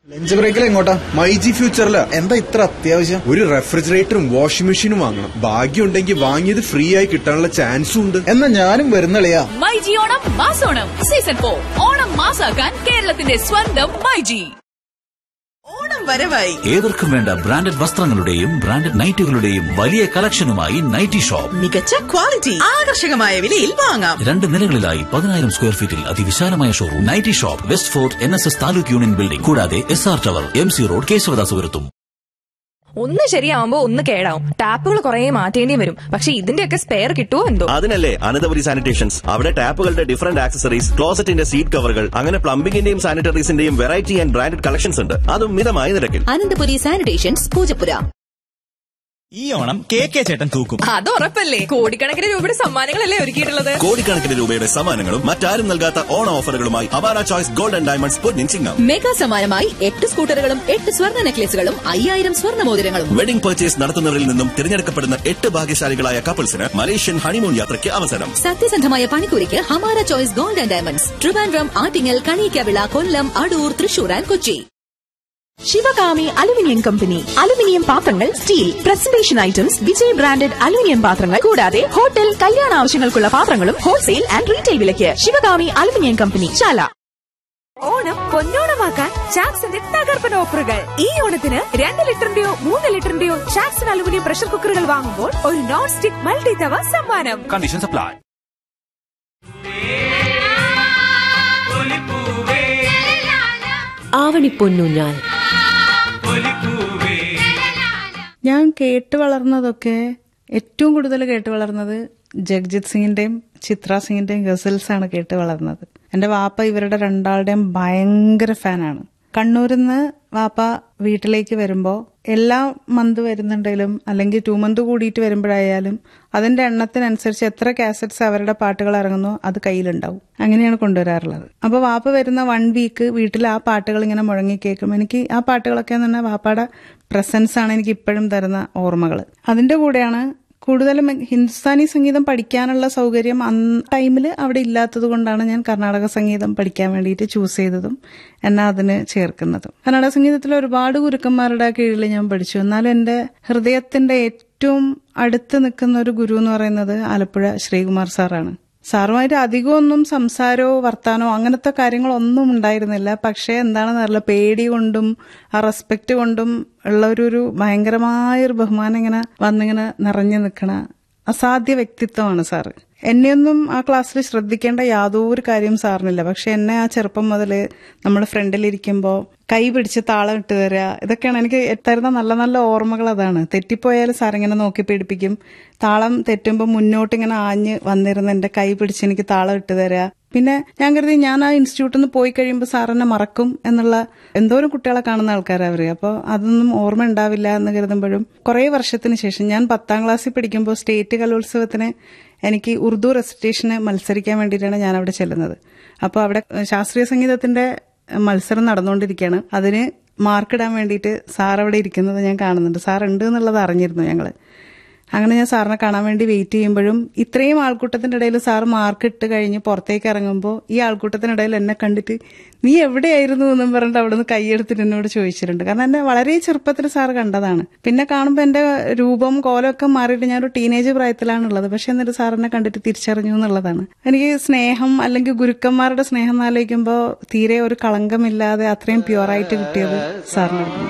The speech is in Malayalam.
ലഞ്ച് ബ്രേക്കിൽ എങ്ങോട്ടാ മൈജി ഫ്യൂച്ചറില എന്താ ഇത്ര അത്യാവശ്യം ഒരു റെഫ്രിജറേറ്ററും വാഷിംഗ് മെഷീനും വാങ്ങണം ഭാഗ്യം ഉണ്ടെങ്കിൽ വാങ്ങിയത് ഫ്രീ ആയി കിട്ടാനുള്ള ചാൻസും ഉണ്ട് എന്നാ ഞാനും വരുന്നളിയാ മൈജി ഓണം മാസോണം സീസൺ ഫോർ ഓണം മാസാക്കാൻ കേരളത്തിന്റെ സ്വന്തം മൈജി ഓണം വരവായി ഏവർക്കും വേണ്ട ബ്രാൻഡഡ് വസ്ത്രങ്ങളുടെയും ബ്രാൻഡഡ് നൈറ്റുകളുടെയും വലിയ കളക്ഷനുമായി നൈറ്റി ഷോപ്പ് മികച്ച ക്വാളിറ്റി ആകർഷകമായ വിലയിൽ വാങ്ങാം രണ്ട് നിലകളിലായി പതിനായിരം സ്ക്വയർ ഫീറ്റിൽ അതിവിശാലമായ showroom nighty shop west fort N S S taluk union building കൂടാതെ S R tower M C road കേശവദാസുപുരത്തും ഒന്ന് ശരിയാവുമ്പോ ഒന്ന് കേടാവും ടാപ്പുകൾ കുറെ മാറ്റേണ്ടി വരും പക്ഷെ ഇതിന്റെയൊക്കെ സ്പെയർ കിട്ടുമോ എന്തോ അതിനല്ലേ അനന്തപുരി സാനിറ്റേഷൻസ് അവിടെ ടാപ്പുകളുടെ ഡിഫറന്റ് ആക്സസറീസ് ക്ലോസറ്റിന്റെ സീറ്റ് കവറുകൾ അങ്ങനെ പ്ലംബിംഗിന്റെയും സാനിറ്ററീസിന്റെയും വെറൈറ്റി ആൻഡ് ബ്രാൻഡഡ് കളക്ഷൻസ് ഉണ്ട് അതും മിതമായ നിരക്കിൽ അനന്തപുരി സാനിറ്റേഷൻസ് പൂജപ്പുര ഈ ഓണം കെ കെ ചേട്ടൻ തൂക്കും അത് ഉറപ്പല്ലേ കോടിക്കണക്കിന് രൂപയുടെ സമ്മാനങ്ങളല്ലേ ഒരുക്കിയിട്ടുള്ളത് കോടിക്കണക്കിന് രൂപയുടെ സമ്മാനങ്ങളും മറ്റാരും നൽകാത്ത ഓണ ഓഫറുകളുമായി അവാര ചോയ്സ് ഗോൾഡ് ആൻഡ് ഡയമണ്ട്സ് പൊന്നിൻ ചിങ്ങം മെഗാ സമ്മാനമായി എട്ട് സ്കൂട്ടറുകളും എട്ട് സ്വർണ്ണ നെക്ലേസുകളും അയ്യായിരം സ്വർണ്ണ മോതിരങ്ങളും വെഡിംഗ് പർച്ചേസ് നടത്തുന്നവരിൽ നിന്നും തിരഞ്ഞെടുക്കപ്പെടുന്ന എട്ട് ഭാഗ്യശാലികളായ കപ്പിൾസിന് മലേഷ്യൻ ഹണിമൂൺ യാത്രയ്ക്ക് അവസരം സത്യസന്ധമായ പണിക്കൂലിക്ക് Hamara choice gold and diamonds Trivandrum Attingal Kaniyikkavila Kollam Adoor Thrissur and Kochi Sivakami aluminium company aluminium പാത്രങ്ങൾ steel presentation items Vijay branded aluminium പാത്രങ്ങൾ കൂടാതെ ഹോട്ടൽ കല്യാണ ആവശ്യങ്ങൾക്കുള്ള പാത്രങ്ങളും ഹോൾസെയിൽ ആൻഡ് റീറ്റെയിൽ വിലയ്ക്ക് ശിവകാമി അലുമിനിയം കമ്പനി ചാല ഓണം പൊന്നോണമാക്കാൻ ചാക്സിന്റെ തകർപ്പൻ ഓഫറുകൾ ഈ ഓണത്തിന് രണ്ട് ലിറ്ററിന്റെയോ മൂന്ന് ലിറ്ററിന്റെയോ ചാക്സൺ അലുമിനിയം പ്രഷർ കുക്കറുകൾ വാങ്ങുമ്പോൾ ഒരു നോൺ സ്റ്റിക് മൾട്ടി തവ സമ്മാനം കണ്ടീഷൻ സപ്ലൈ ആവണിപ്പൊന്നൂഞ്ഞാൽ ഞാൻ കേട്ട് വളർന്നതൊക്കെ ഏറ്റവും കൂടുതൽ കേട്ട് വളർന്നത് ജഗ്ജിത് സിംഗിന്റെയും ചിത്ര സിംഗിന്റെയും ഗസൽസ് ആണ് കേട്ട് വളർന്നത് എന്റെ വാപ്പ ഇവരുടെ രണ്ടാളുടെയും ഭയങ്കര ഫാനാണ് കണ്ണൂരിൽ നിന്ന് വാപ്പ വീട്ടിലേക്ക് വരുമ്പോൾ എല്ലാ മന്ത് വരുന്നുണ്ടെങ്കിലും അല്ലെങ്കിൽ ടു മന്ത് കൂടിയിട്ട് വരുമ്പോഴായാലും അതിന്റെ എണ്ണത്തിനനുസരിച്ച് എത്ര കാസറ്റ്സ് അവരുടെ പാട്ടുകൾ ഇറങ്ങുന്നോ അത് കയ്യിലുണ്ടാവും അങ്ങനെയാണ് കൊണ്ടുവരാറുള്ളത് അപ്പൊ വാപ്പ വരുന്ന വൺ വീക്ക് വീട്ടിൽ ആ പാട്ടുകൾ ഇങ്ങനെ മുഴങ്ങി കേൾക്കും എനിക്ക് ആ പാട്ടുകളൊക്കെ എന്ന് പറഞ്ഞാൽ വാപ്പയുടെ പ്രസൻസ് ആണ് എനിക്ക് ഇപ്പോഴും തരുന്ന ഓർമ്മകൾ അതിന്റെ കൂടെയാണ് കൂടുതലും ഹിന്ദുസ്ഥാനി സംഗീതം പഠിക്കാനുള്ള സൗകര്യം അന്ന് ടൈമിൽ അവിടെ ഇല്ലാത്തത് കൊണ്ടാണ് ഞാൻ കർണാടക സംഗീതം പഠിക്കാൻ വേണ്ടിയിട്ട് ചൂസ് ചെയ്തതും എന്നാ അതിന് ചേർക്കുന്നതും കർണാടക സംഗീതത്തിൽ ഒരുപാട് ഗുരുക്കന്മാരുടെ കീഴിൽ ഞാൻ പഠിച്ചു എന്നാലും എൻ്റെ ഹൃദയത്തിന്റെ ഏറ്റവും അടുത്ത് നിൽക്കുന്ന ഒരു ഗുരു എന്ന് പറയുന്നത് ആലപ്പുഴ ശ്രീകുമാർ സാറാണ് സാറുമായിട്ട് അധികമൊന്നും സംസാരമോ വർത്താനോ അങ്ങനത്തെ കാര്യങ്ങളൊന്നും ഉണ്ടായിരുന്നില്ല പക്ഷേ എന്താണെന്ന് അറിയില്ല പേടി കൊണ്ടും ആ റെസ്പെക്ട് കൊണ്ടും ഉള്ള ഒരു ഒരു ഭയങ്കരമായ ഒരു ബഹുമാനം ഇങ്ങനെ വന്നിങ്ങനെ നിറഞ്ഞു നിൽക്കണ അസാധ്യ വ്യക്തിത്വമാണ് സാറ് എന്നെയൊന്നും ആ ക്ലാസ്സിൽ ശ്രദ്ധിക്കേണ്ട യാതൊരു കാര്യം സാറിനില്ല പക്ഷെ എന്നെ ആ ചെറുപ്പം മുതൽ നമ്മൾ ഫ്രണ്ടിലിരിക്കുമ്പോൾ കൈ പിടിച്ച് താളം ഇട്ട് തരിക ഇതൊക്കെയാണ് എനിക്ക് തരുന്ന നല്ല നല്ല ഓർമ്മകൾ അതാണ് തെറ്റിപ്പോയാൽ സാർ ഇങ്ങനെ നോക്കി പേടിപ്പിക്കും താളം തെറ്റുമ്പോൾ മുന്നോട്ട് ഇങ്ങനെ ആഞ്ഞ് വന്നിരുന്ന് എന്റെ കൈ പിടിച്ച് എനിക്ക് താളം ഇട്ട് തരിക പിന്നെ ഞാൻ കരുതി ഞാൻ ആ ഇൻസ്റ്റിറ്റ്യൂട്ടിൽ നിന്ന് പോയി കഴിയുമ്പോൾ സാറിനെ മറക്കും എന്നുള്ള എന്തോരം കുട്ടികളെ കാണുന്ന ആൾക്കാരാ അവര് അപ്പോൾ അതൊന്നും ഓർമ്മ ഉണ്ടാവില്ല എന്ന് കരുതുമ്പോഴും കുറേ വർഷത്തിന് ശേഷം ഞാൻ പത്താം ക്ലാസ്സിൽ പഠിക്കുമ്പോൾ സ്റ്റേറ്റ് കലോത്സവത്തിന് എനിക്ക് ഉറുദു റെസിറ്റേഷന് മത്സരിക്കാൻ വേണ്ടിയിട്ടാണ് ഞാൻ അവിടെ ചെല്ലുന്നത് അപ്പോൾ അവിടെ ശാസ്ത്രീയ സംഗീതത്തിന്റെ മത്സരം നടന്നുകൊണ്ടിരിക്കുകയാണ് അതിന് മാർക്കിടാൻ വേണ്ടിയിട്ട് സാർ അവിടെ ഇരിക്കുന്നത് ഞാൻ കാണുന്നുണ്ട് സാർ ഉണ്ട് എന്നുള്ളത് അറിഞ്ഞിരുന്നു ഞങ്ങള് അങ്ങനെ ഞാൻ സാറിനെ കാണാൻ വേണ്ടി വെയിറ്റ് ചെയ്യുമ്പോഴും ഇത്രയും ആൾക്കൂട്ടത്തിന്റെ ഇടയിൽ സാർ മാർക്ക് ഇട്ട് കഴിഞ്ഞ് പുറത്തേക്ക് ഇറങ്ങുമ്പോൾ ഈ ആൾക്കൂട്ടത്തിനിടയിൽ എന്നെ കണ്ടിട്ട് നീ എവിടെയായിരുന്നു എന്നും പറഞ്ഞിട്ട് അവിടെ നിന്ന് കൈയെടുത്തിട്ട് എന്നോട് ചോദിച്ചിട്ടുണ്ട് കാരണം എന്നെ വളരെ ചെറുപ്പത്തിൽ സാർ കണ്ടതാണ് പിന്നെ കാണുമ്പോൾ എന്റെ രൂപം കോലമൊക്കെ മാറിയിട്ട് ഞാനൊരു ടീനേജ് പ്രായത്തിലാണുള്ളത് പക്ഷെ എന്നിട്ട് സാറിനെ കണ്ടിട്ട് തിരിച്ചറിഞ്ഞു എന്നുള്ളതാണ് എനിക്ക് സ്നേഹം അല്ലെങ്കിൽ ഗുരുക്കന്മാരുടെ സ്നേഹം ആലോചിക്കുമ്പോൾ തീരെ ഒരു കളങ്കമില്ലാതെ അത്രയും പ്യുവറായിട്ട് കിട്ടിയത് സാറിനായിരുന്നു